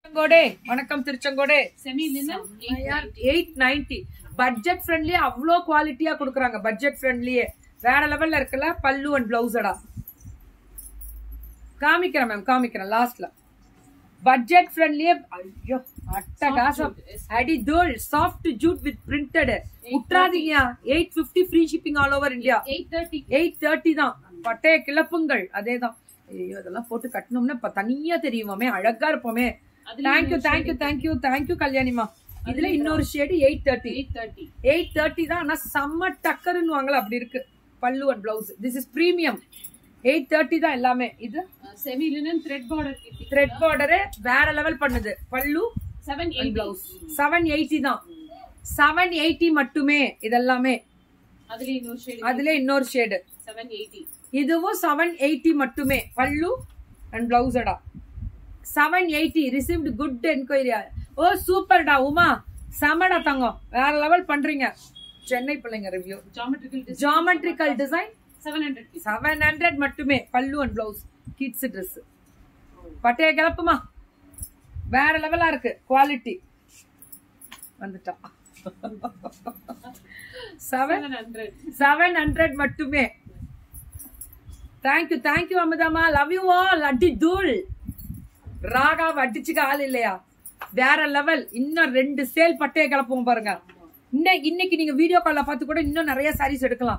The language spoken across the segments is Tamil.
திருச்செங்கோடே வணக்கம் திருச்செங்கோடே semi linen eight ninety budget ஃப்ரெண்ட்லியே அவ்வளோ குவாலிட்டியா கொடுக்குறாங்க பட்ஜெட் ஃப்ரெண்ட்லியே வேற லெவல்ல இருக்குல்ல பல்லு அண்ட் பிளவுஸடா காமிக்கிறேன் மேம் காமிக்கிறேன் லாஸ்ட்ல பட்ஜெட் ஃப்ரெண்ட்லியே ஐயோ அட்டகாசம் அடி தோல் சாஃப்ட் ஜூட் வித் பிரிண்டட் விட்டுறாதீங்க eight fifty free shipping all over India eight thirty eight thirty தான் பட்டைய கிளப்புங்கள் அதேதான் ஐயோ இதெல்லாம் போட்டு கட்டணும்னா இப்ப தனியா தெரியுமாமே அழகா இருப்போமே தேங்க்யூ தேங்க்யூ தேங்க்யூ தேங்க்யூ கல்யாணிமா இதுல இன்னொரு shade eight thirty eight thirty eight thirty தான் ஆனா செம்ம டக்கருன்னு வாங்கல அப்படி இருக்கு pallu and blouse this is premium eight thirty தான் எல்லாமே இது செமி லினன் த்ரெட் பார்டர் கிட்டி த்ரெட் பார்டரு வேற லெவல் பண்ணுது pallu seven and eight blouse seven eighty தான் செவன் எயிட்டி மட்டுமே இதெல்லாமே அதுல இன்னொரு ஷேட் அதுல இன்னொரு ஷேடு செவன் எயிட்டி இதுவும் செவன் எயிட்டி மட்டுமே பல்லு அண்ட் பிளவுஸடா seven eighty received good enquiry ஓ சூப்பர்டா உமா செமடா தங்கம் வேற லெவல் பண்றீங்க சென்னை பிள்ளைங்க review geometrical geometrical design seven hundred seven hundred மட்டுமே pallu and blouse kids dress பட்டைய கிளப்புமா வேற லெவலா இருக்கு குவாலிட்டி வந்துட்டா seven seven hundred seven hundred மட்டுமே தேங்க்யூ தேங்க்யூ அமுதாமா லவ் யூ ஆல் அடி தூள் ராகாவை அடிச்சுக்க ஆள் இல்லையா வேற லெவல் இன்னும் ரெண்டு சேல் பட்டைய கிளப்புவோம் பாருங்க இன்னைக்கு இன்னைக்கு நீங்க வீடியோ கால்ல பார்த்து கூட இன்னும் நிறைய சாரீஸ் எடுக்கலாம்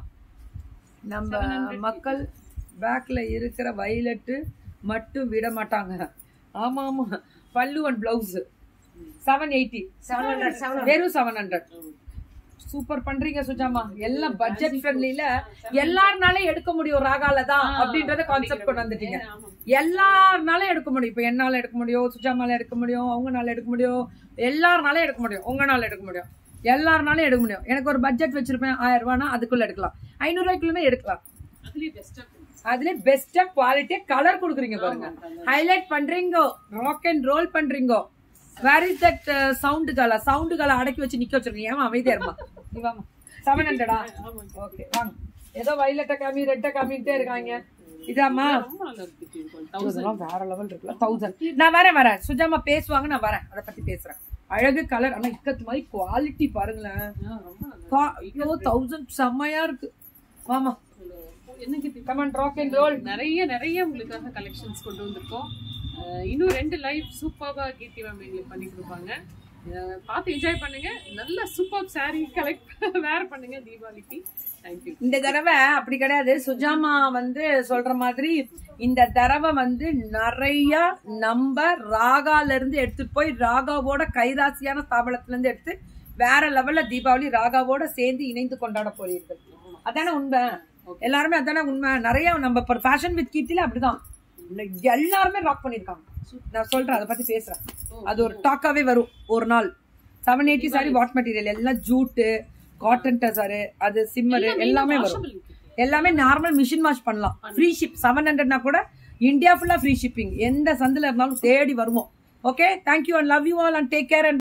நம்ம மக்கள் பேக்ல இருக்கிற வயலட்டு மட்டும் விட மாட்டாங்க ஆமா ஆமா பல்லு அண்ட் பிளவுஸ் செவன் எயிட்டி வெறும் செவன் ஹண்ட்ரட் சூப்பர் பண்றீங்க சுஜாமா எல்லாம் பட்ஜெட் ஃப்ரெண்ட்லில எல்லாருனாலும் எடுக்க முடியும் ராகால தான் அப்படின்றத கான்செப்ட் கொண்டு வந்துட்டீங்க எல்லாருனாலும் எடுக்க முடியும் இப்ப என்னால எடுக்க முடியும் சுஜாமால எடுக்க முடியும் அவங்கனால எடுக்க முடியும் எல்லாருனாலும் எடுக்க முடியும் உங்கனால எடுக்க முடியும் எல்லாருனாலும் எடுக்க முடியும் எனக்கு ஒரு பட்ஜெட் வச்சிருப்பேன் ஆயிரம் ரூபாய்னா அதுக்குள்ள எடுக்கலாம் ஐநூறு ரூபாய்க்குள்ள எடுக்கலாம் அதுலயே பெஸ்டா அதுல பெஸ்டா குவாலிட்டியா கலர் கொடுக்குறீங்க பாருங்க ஹைலைட் பண்றீங்க ராக் அண்ட் ரோல் பண்றீங்க வேர் இஸ் தட் சவுண்டு காலா சவுண்டு காலா அடக்கி வச்சு நிக்க வச்சிருக்கீங்க ஏமா அமைதியா இருமா நீ வாமா செவன் ஹண்ட்ரடா ஓகே வாங்க ஏதோ வயலட்ட காமி ரெட்ட காமிட்டே இருக்காங்க இதாம்மா ரொம்ப நல்லா இருக்கு இதெல்லாம் வேற லெவல் இருக்குல்ல தௌசண்ட் நான் வரேன் வரேன் சுஜாமா பேசுவாங்க நான் வரேன் அதை பத்தி பேசுறேன் அழகு கலர் ஆனா இக்கத்து மாதிரி குவாலிட்டி பாருங்களேன் ரொம்ப நல்லா கா- ஐயோ தௌசண்ட் செம்மையா இருக்கு வாமா என்ன கிட்டி கமன் ராக் அண்ட் ரோல் நிறைய நிறைய உங்களுக்காக கலெக்ஷன்ஸ் கொண்டு வந்திருக்கோம் அஹ் இன்னும் ரெண்டு லைவ் சூப்பராக கீர்த்தி மேம் எங்களுக்கு பண்ணி கொடுப்பாங்க அஹ் பார்த்து என்ஜாய் பண்ணுங்க நல்ல சூப்பர் saree கலெக்ட் வேர் பண்ணுங்க தீபாவளிக்கு தேங்க்யூ இந்த தடவை அப்படி கிடையாது சுஜாமா வந்து சொல்ற மாதிரி இந்த தடவை வந்து நிறைய நம்ம ராகால இருந்து எடுத்துட்டு போய் ராகாவோட கைராசியான ஸ்தாபனத்துல இருந்து எடுத்து வேற லெவல்ல தீபாவளி ராகாவோட சேர்ந்து இணைந்து கொண்டாட போறீர்கள் அதானே உண்மை எல்லாருமே அதானே உண்மை நிறைய நம்ம இப்போ ஃபேஷன் வித் கீர்த்தில அப்படிதான் எல்லாருமே ராக் பண்ணிருக்காங்க நான் சொல்றேன் அதை பத்தி பேசுறேன் அது ஒரு டாக்காவே வரும் ஒரு நாள் seven eighty sorry what material எல்லாம் ஜூட்டு காட்டன் டசரு அது சிம்மரு எல்லாமே வரும் எல்லாமே நார்மல் மிஷின் வாஷ் பண்ணலாம் ஃப்ரீ ஷிப் செவன் ஹண்ட்ரட்னா கூட இந்தியா ஃபுல்லா ஃப்ரீ ஷிப்பிங் எந்த சந்தில இருந்தாலும் தேடி வருவோம் okay thank you and love you all and take care and